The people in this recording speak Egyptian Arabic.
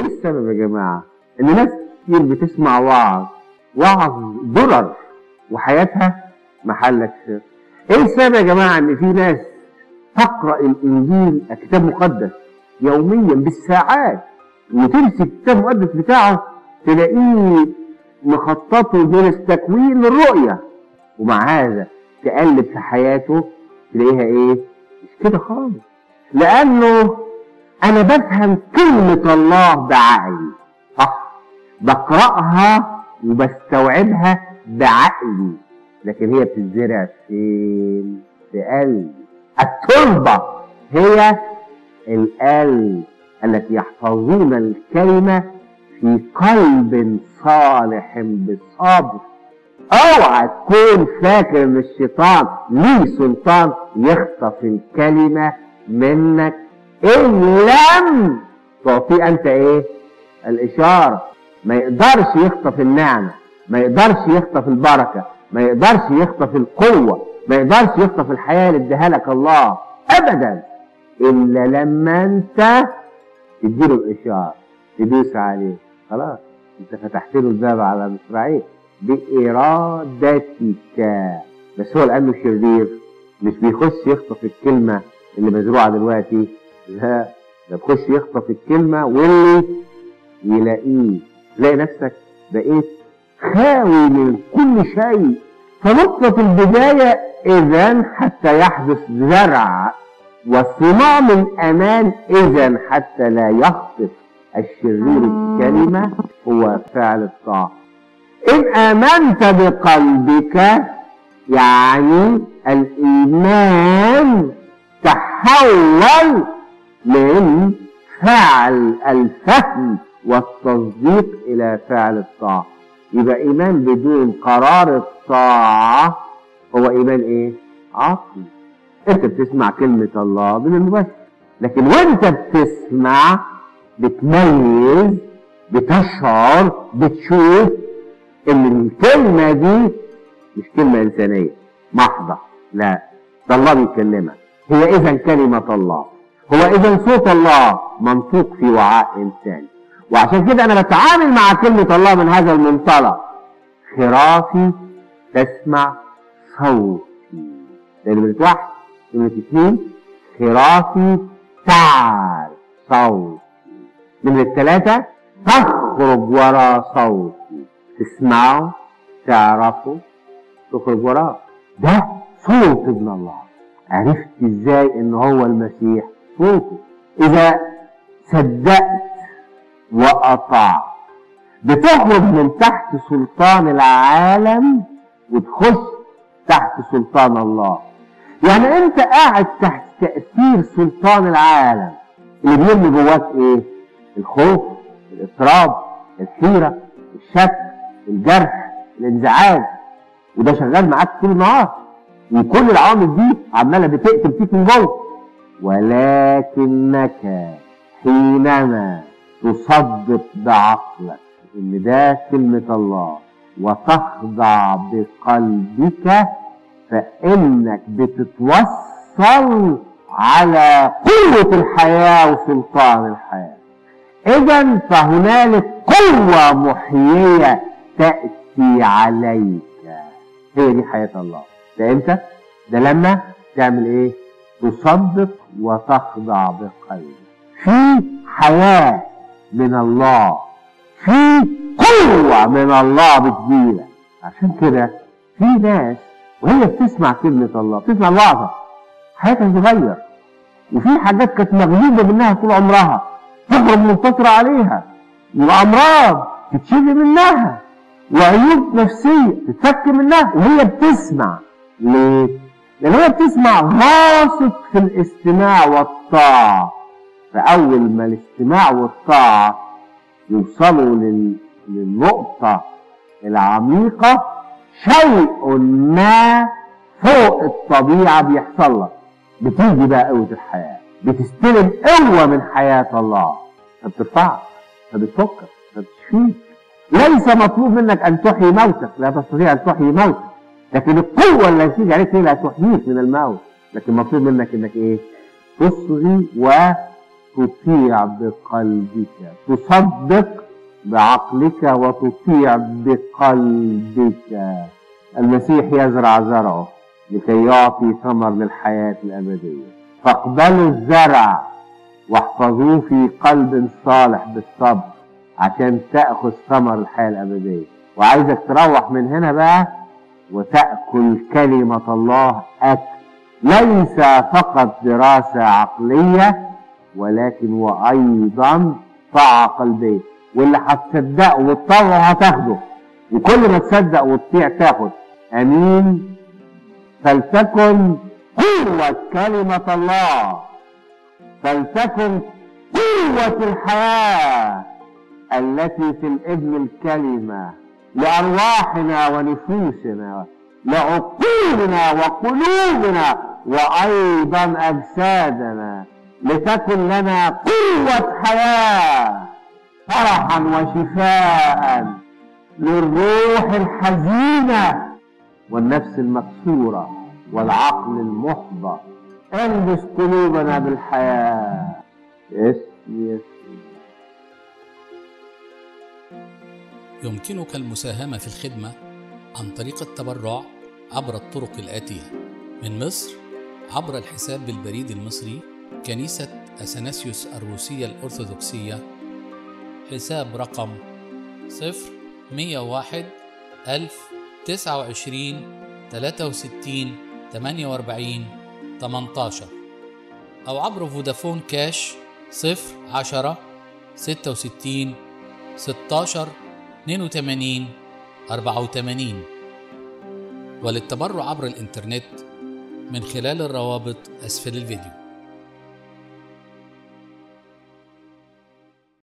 ايه السبب يا جماعه ان ناس كتير بتسمع وعظ وعظ ضرر وحياتها محلك سر ايه السبب يا جماعه ان في ناس تقرا الانجيل الكتاب المقدس يوميا بالساعات وتمسك الكتاب المقدس بتاعه تلاقيه مخططه من التكوين للرؤيه ومع هذا تقلب في حياته تلاقيها ايه مش كده خالص لانه انا بفهم كلمة الله بعقلي صح بقرأها وبستوعبها بعقلي لكن هي بتتزرع فين في قلبي التربة هي القلب التي يحفظون الكلمة في قلب صالح بالصبر اوعى تكون فاكر ان الشيطان ليه سلطان يخطف الكلمة منك ان لم تعطيه انت ايه الاشارة ما يقدرش يخطف النعمة ما يقدرش يخطف البركة ما يقدرش يخطف القوة ما يقدرش يخطف الحياة اللي اداها لك الله ابدا الا لما انت تديله الاشارة تدوس عليه خلاص انت فتحت له الباب على مصراعيه بإرادتك بس هو لأنه شرير مش بيخش يخطف الكلمة اللي مزروعة دلوقتي لا ده بيخش يخطف الكلمة واللي يلاقيه تلاقي نفسك بقيت خاوي من كل شيء فنقطة البداية إذا حتى يحدث زرع وصمام الأمان إذا حتى لا يخطف الشرير الكلمة هو فعل الطاعة إن آمنت بقلبك يعني الإيمان تحول من فعل الفهم والتصديق إلى فعل الطاعة يبقى إيمان بدون قرار الطاعة هو إيمان إيه؟ عقلي أنت بتسمع كلمة الله من المباشر لكن وأنت بتسمع بتميز بتشعر بتشوف ان الكلمة دي مش كلمة انسانية محضة لا ده الله بيكلمك هي اذا كلمة الله هو اذا صوت الله منطوق في وعاء انساني وعشان كده انا بتعامل مع كلمة الله من هذا المنطلق خرافي تسمع صوتي ده نمرة واحد نمرة اثنين خرافي تعرف صوتي نمرة ثلاثة تخرج ورا صوتي تسمعوا تعرفوا تخرج وراه ده صوت ابن الله عرفت ازاي ان هو المسيح صوته اذا صدقت واطعت بتخرج من تحت سلطان العالم وتخش تحت سلطان الله يعني انت قاعد تحت تأثير سلطان العالم اللي بيرمي جواك ايه الخوف الاضطراب الحيرة الشك الجرح الانزعاج وده شغال معاك طول النهار وكل العوامل دي عماله بتقتل فيك من جوه ولكنك حينما تصدق بعقلك ان ده كلمه الله وتخضع بقلبك فانك بتتوصل على قوه الحياه وسلطان الحياه اذا فهنالك قوه محييه تأتي عليك هي دي حياة الله ده امتى؟ ده لما تعمل ايه؟ تصدق وتخضع بقلبك في حياة من الله في قوة من الله بتجيلك عشان كده في ناس وهي بتسمع كلمة الله بتسمع الوعظة حياتها تتغير وفي حاجات كانت مغلوبة منها طول عمرها تخرج منتصرة عليها وأمراض تتشفي منها وعيوب نفسية تتفك منها وهي بتسمع ليه؟ لأن هي بتسمع غاصت في الاستماع والطاعة فأول ما الاستماع والطاعة يوصلوا لل... للنقطة العميقة شيء ما فوق الطبيعة بيحصل لك بتيجي بقى قوة الحياة بتستلم قوة من حياة الله فبترفعك فبتفكك فبتشفيك ليس مطلوب منك ان تحيي موتك لا تستطيع ان تحيي موتك لكن القوه اللي تيجي عليك هي اللي هتحييك من الموت لكن مطلوب منك انك ايه تصغي تطيع بقلبك تصدق بعقلك وتطيع بقلبك المسيح يزرع زرعه لكي يعطي ثمر للحياة الأبدية فاقبلوا الزرع واحفظوه في قلب صالح بالصبر عشان تأخذ ثمر الحياة الأبدية وعايزك تروح من هنا بقى وتأكل كلمة الله أكل ليس فقط دراسة عقلية ولكن وأيضا طاعة قلبية واللي هتصدقه وتطوعه هتاخده وكل ما تصدق وتطيع تاخد امين فلتكن قوة كلمة الله فلتكن قوة الحياة التي في الابن الكلمة لأرواحنا ونفوسنا لعقولنا وقلوبنا وأيضا أجسادنا لتكن لنا قوة حياة فرحا وشفاء للروح الحزينة والنفس المكسورة والعقل المحبط البس قلوبنا بالحياة اسم يسوع يمكنك المساهمة في الخدمة عن طريق التبرع عبر الطرق الآتية من مصر عبر الحساب بالبريد المصري كنيسة أثناسيوس الروسية الأرثوذكسية حساب رقم صفر مية واحد ألف تسعة وعشرين تلاتة وستين تمانية وأربعين تمنتاشر أو عبر فودافون كاش صفر عشرة ستة وستين ستاشر اتنين وتمانين أربعة وتمانين وللتبرع عبر الإنترنت من خلال الروابط أسفل الفيديو